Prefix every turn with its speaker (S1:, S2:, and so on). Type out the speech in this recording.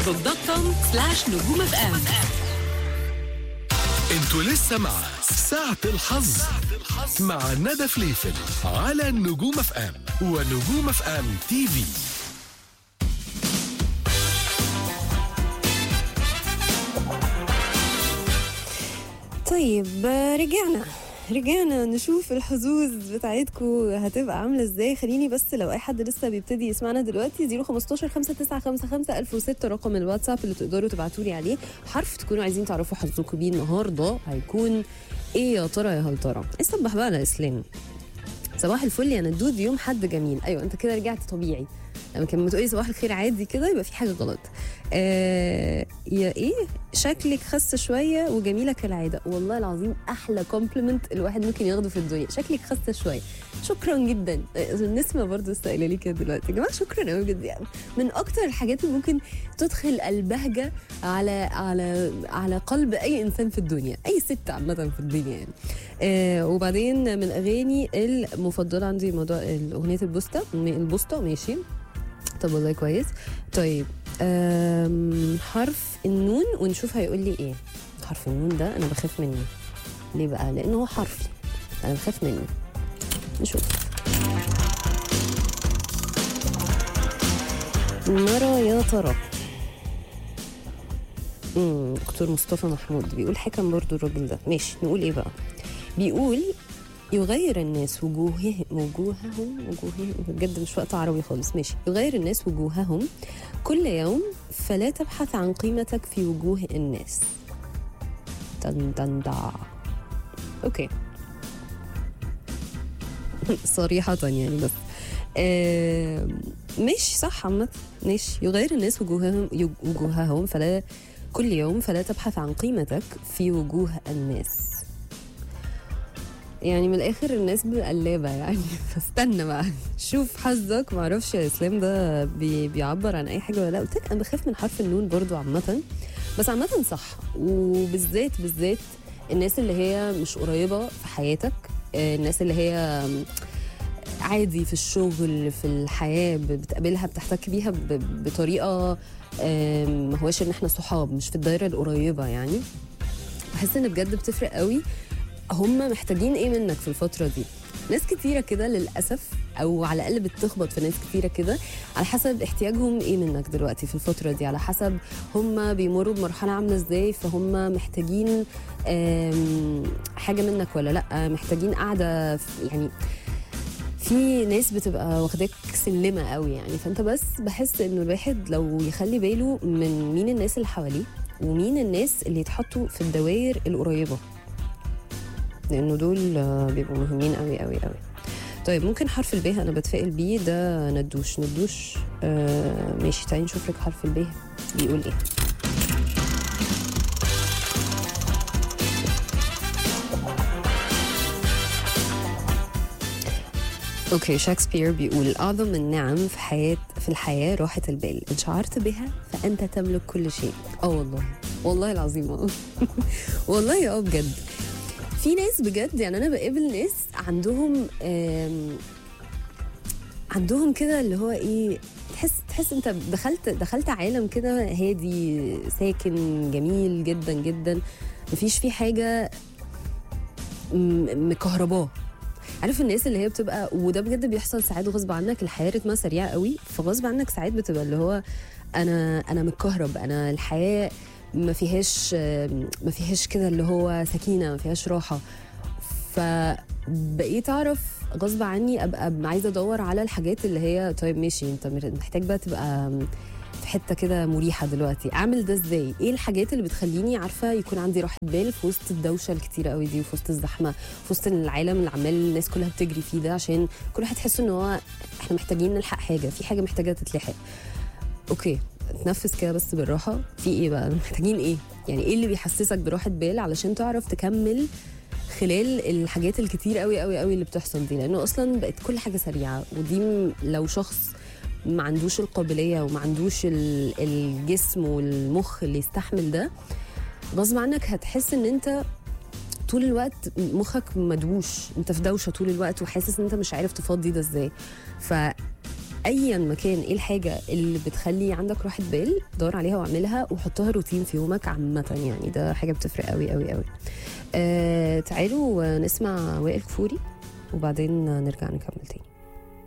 S1: فيسبوك دوت كوم سلاش نجوم اف ام
S2: انتوا لسه مع ساعة الحظ مع ندى فليفل على نجوم اف ام ونجوم اف ام تي في
S3: طيب آه، رجعنا رجعنا نشوف الحظوظ بتاعتكم هتبقى عامله ازاي خليني بس لو اي حد لسه بيبتدي يسمعنا دلوقتي 015 5955 1006 رقم الواتساب اللي تقدروا تبعتوا لي عليه حرف تكونوا عايزين تعرفوا حظكم بيه النهارده هيكون ايه يا ترى يا هل ترى الصبح بقى على اسلام صباح الفل يا ندود يوم حد جميل ايوه انت كده رجعت طبيعي لما كان بتقولي صباح الخير عادي كده يبقى في حاجه غلط آه يا ايه شكلك خس شويه وجميله كالعاده والله العظيم احلى كومبلمنت الواحد ممكن ياخده في الدنيا شكلك خس شويه شكرا جدا آه، النسمه برضو لسه قايله لي كده دلوقتي يا جماعه شكرا قوي بجد يعني من اكتر الحاجات اللي ممكن تدخل البهجه على على على قلب اي انسان في الدنيا اي ست عامه في الدنيا يعني آه وبعدين من اغاني المفضله عندي موضوع اغنيه البوسطه البوسطه ماشي طب والله كويس طيب أم حرف النون ونشوف هيقول لي ايه حرف النون ده انا بخاف منه ليه بقى لانه هو حرفي انا بخاف منه نشوف نرى يا ترى امم دكتور مصطفى محمود بيقول حكم برضو الراجل ده ماشي نقول ايه بقى بيقول يغير الناس وجوههم وجوههم وجوههم بجد مش وقت عربي خالص ماشي يغير الناس وجوههم كل يوم فلا تبحث عن قيمتك في وجوه الناس دن دن دا اوكي صريحة يعني بس آه ماشي صح عامة ماشي يغير الناس وجوههم وجوههم فلا كل يوم فلا تبحث عن قيمتك في وجوه الناس يعني من الاخر الناس قلابه يعني فاستنى بقى شوف حظك معرفش يا اسلام ده بي بيعبر عن اي حاجه ولا لا قلت لك انا بخاف من حرف النون برضو عامه بس عامه صح وبالذات بالذات الناس اللي هي مش قريبه في حياتك آه، الناس اللي هي عادي في الشغل في الحياه ب- بتقابلها بتحتك بيها ب- بطريقه آم، ما هواش ان احنا صحاب مش في الدايره القريبه يعني بحس ان بجد بتفرق قوي هم محتاجين ايه منك في الفتره دي ناس كتيره كده للاسف او على الاقل بتخبط في ناس كتيره كده على حسب احتياجهم ايه منك دلوقتي في الفتره دي على حسب هم بيمروا بمرحله عامله ازاي فهم محتاجين آم، حاجه منك ولا لا محتاجين قاعده في- يعني في ناس بتبقى واخداك سلمه قوي يعني فانت بس بحس انه الواحد لو يخلي باله من مين الناس اللي حواليه ومين الناس اللي يتحطوا في الدوائر القريبه لانه دول آه، بيبقوا مهمين قوي قوي قوي طيب ممكن حرف الب انا بتفائل بيه ده ندوش ندوش آه ماشي تعالي نشوف لك حرف الب بيقول ايه اوكي شكسبير بيقول اعظم النعم في حياه في الحياه راحه البال ان شعرت بها فانت تملك كل شيء اه والله والله العظيم اه والله اه بجد في ناس بجد يعني انا بقابل ناس عندهم آم، عندهم كده اللي هو ايه تحس تحس انت دخلت دخلت عالم كده هادي ساكن جميل جدا جدا مفيش فيه حاجه م- مكهرباه عارف الناس اللي هي بتبقى وده بجد بيحصل ساعات غصب عنك الحياه رتمها سريع قوي فغصب عنك ساعات بتبقى اللي هو انا انا متكهرب انا الحياه ما فيهاش ما فيهاش كده اللي هو سكينه ما فيهاش راحه فبقيت اعرف غصب عني ابقى عايزه ادور على الحاجات اللي هي طيب ماشي انت محتاج بقى تبقى في حته كده مريحه دلوقتي اعمل ده ازاي ايه الحاجات اللي بتخليني عارفه يكون عندي راحه بال في وسط الدوشه الكتيره قوي دي وفي وسط الزحمه في وسط العالم اللي عمال الناس كلها بتجري فيه ده عشان كل واحد يحس ان هو احنا محتاجين نلحق حاجه في حاجه محتاجه تتلحق اوكي تنفس كده بس بالراحه في ايه بقى محتاجين ايه يعني ايه اللي بيحسسك براحه بال علشان تعرف تكمل خلال الحاجات الكتير قوي قوي قوي اللي بتحصل دي لانه اصلا بقت كل حاجه سريعه ودي م- لو شخص ما عندوش القابليه وما عندوش ال- الجسم والمخ اللي يستحمل ده غصب عنك هتحس ان انت طول الوقت مخك مدووش انت في دوشه طول الوقت وحاسس ان انت مش عارف تفضي ده ازاي ف ايا مكان ايه الحاجه اللي بتخلي عندك راحه بال دور عليها واعملها وحطها روتين في يومك عامه يعني ده حاجه بتفرق قوي قوي قوي آه تعالوا نسمع وائل كفوري وبعدين نرجع نكمل تاني